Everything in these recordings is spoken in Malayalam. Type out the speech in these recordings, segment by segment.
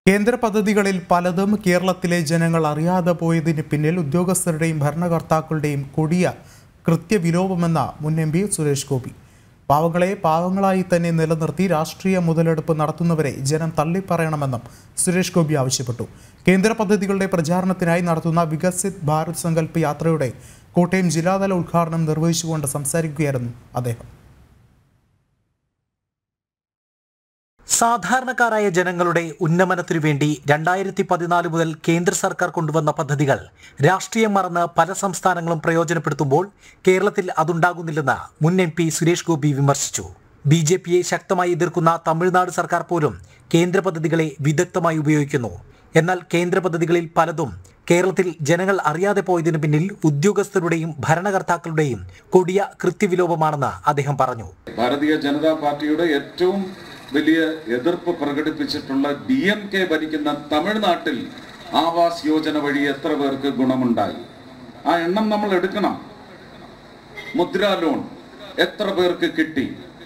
കേന്ദ്ര പദ്ധതികളിൽ പലതും കേരളത്തിലെ ജനങ്ങൾ അറിയാതെ പോയതിന് പിന്നിൽ ഉദ്യോഗസ്ഥരുടെയും ഭരണകർത്താക്കളുടെയും കൊടിയ കൃത്യവിലോപമെന്ന മുൻ എം പി സുരേഷ് ഗോപി പാവങ്ങളെ പാവങ്ങളായി തന്നെ നിലനിർത്തി രാഷ്ട്രീയ മുതലെടുപ്പ് നടത്തുന്നവരെ ജനം തള്ളിപ്പറയണമെന്നും സുരേഷ് ഗോപി ആവശ്യപ്പെട്ടു കേന്ദ്ര പദ്ധതികളുടെ പ്രചാരണത്തിനായി നടത്തുന്ന വികസിത് ഭാരത് സങ്കല്പ് യാത്രയുടെ കോട്ടയം ജില്ലാതല ഉദ്ഘാടനം നിർവഹിച്ചുകൊണ്ട് സംസാരിക്കുകയായിരുന്നു അദ്ദേഹം സാധാരണക്കാരായ ജനങ്ങളുടെ ഉന്നമനത്തിനു വേണ്ടി രണ്ടായിരത്തി പതിനാല് മുതൽ കേന്ദ്ര സർക്കാർ കൊണ്ടുവന്ന പദ്ധതികൾ രാഷ്ട്രീയം മറന്ന് പല സംസ്ഥാനങ്ങളും പ്രയോജനപ്പെടുത്തുമ്പോൾ കേരളത്തിൽ അതുണ്ടാകുന്നില്ലെന്ന് മുൻ എം പി സുരേഷ് ഗോപി വിമർശിച്ചു ബി ജെ പിയെ ശക്തമായി എതിർക്കുന്ന തമിഴ്നാട് സർക്കാർ പോലും കേന്ദ്ര പദ്ധതികളെ വിദഗ്ധമായി ഉപയോഗിക്കുന്നു എന്നാൽ കേന്ദ്ര പദ്ധതികളിൽ പലതും കേരളത്തിൽ ജനങ്ങൾ അറിയാതെ പോയതിനു പിന്നിൽ ഉദ്യോഗസ്ഥരുടെയും ഭരണകർത്താക്കളുടെയും കൊടിയ കൃത്യവിലോപമാണെന്ന് അദ്ദേഹം പറഞ്ഞു ഭാരതീയ ജനതാ പാർട്ടിയുടെ ഏറ്റവും വലിയ എതിർപ്പ് പ്രകടിപ്പിച്ചിട്ടുള്ള ഡി എം കെ ഭരിക്കുന്ന തമിഴ്നാട്ടിൽ ആവാസ് യോജന വഴി എത്ര പേർക്ക് ഗുണമുണ്ടായി ആ എണ്ണം നമ്മൾ എടുക്കണം മുദ്രാ ലോൺ എത്ര പേർക്ക് കിട്ടി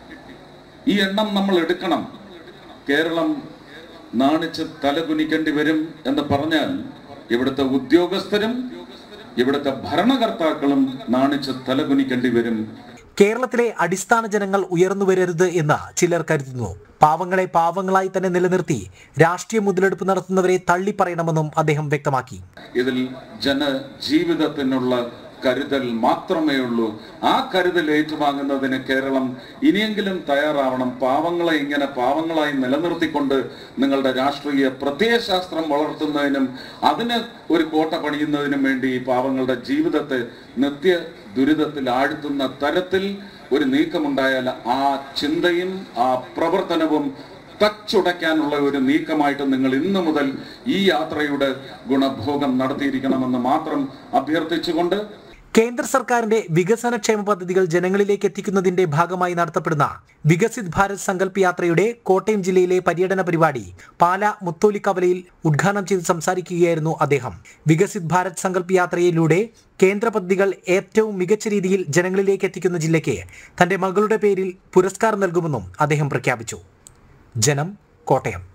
ഈ എണ്ണം നമ്മൾ എടുക്കണം കേരളം നാണിച്ച് തലകുനിക്കേണ്ടി വരും എന്ന് പറഞ്ഞാൽ ഇവിടുത്തെ ഉദ്യോഗസ്ഥരും ഇവിടുത്തെ ഭരണകർത്താക്കളും നാണിച്ച് തലകുനിക്കേണ്ടി വരും കേരളത്തിലെ അടിസ്ഥാന ജനങ്ങൾ ഉയർന്നു വരരുത് എന്ന് ചിലർ കരുതുന്നു പാവങ്ങളെ പാവങ്ങളായി തന്നെ നിലനിർത്തി രാഷ്ട്രീയ മുതലെടുപ്പ് നടത്തുന്നവരെ തള്ളിപ്പറയണമെന്നും അദ്ദേഹം വ്യക്തമാക്കി ഇതിൽ ജനജീവിതത്തിനുള്ള കരുതൽ മാത്രമേ ഉള്ളൂ ആ കരുതൽ ഏറ്റുവാങ്ങുന്നതിന് കേരളം ഇനിയെങ്കിലും തയ്യാറാവണം പാവങ്ങളെ ഇങ്ങനെ പാവങ്ങളായി നിലനിർത്തിക്കൊണ്ട് നിങ്ങളുടെ രാഷ്ട്രീയ പ്രത്യയശാസ്ത്രം വളർത്തുന്നതിനും അതിന് ഒരു കോട്ട പണിയുന്നതിനും വേണ്ടി ഈ പാവങ്ങളുടെ ജീവിതത്തെ നിത്യ ദുരിതത്തിൽ ആഴ്ത്തുന്ന തരത്തിൽ ഒരു നീക്കമുണ്ടായാൽ ആ ചിന്തയും ആ പ്രവർത്തനവും തച്ചുടയ്ക്കാനുള്ള ഒരു നീക്കമായിട്ട് നിങ്ങൾ ഇന്നു മുതൽ ഈ യാത്രയുടെ ഗുണഭോഗം നടത്തിയിരിക്കണമെന്ന് മാത്രം അഭ്യർത്ഥിച്ചുകൊണ്ട് കേന്ദ്ര സർക്കാരിന്റെ വികസനക്ഷേമ പദ്ധതികൾ ജനങ്ങളിലേക്ക് എത്തിക്കുന്നതിന്റെ ഭാഗമായി നടത്തപ്പെടുന്ന വികസിത് ഭാരത് സങ്കല്പ് യാത്രയുടെ കോട്ടയം ജില്ലയിലെ പര്യടന പരിപാടി പാല മുത്തോലിക്കവലയിൽ ഉദ്ഘാടനം ചെയ്ത് സംസാരിക്കുകയായിരുന്നു അദ്ദേഹം വികസിത് ഭാരത് സങ്കല്പ് യാത്രയിലൂടെ കേന്ദ്ര പദ്ധതികൾ ഏറ്റവും മികച്ച രീതിയിൽ ജനങ്ങളിലേക്ക് എത്തിക്കുന്ന ജില്ലയ്ക്ക് തന്റെ മകളുടെ പേരിൽ പുരസ്കാരം നൽകുമെന്നും അദ്ദേഹം പ്രഖ്യാപിച്ചു ജനം കോട്ടയം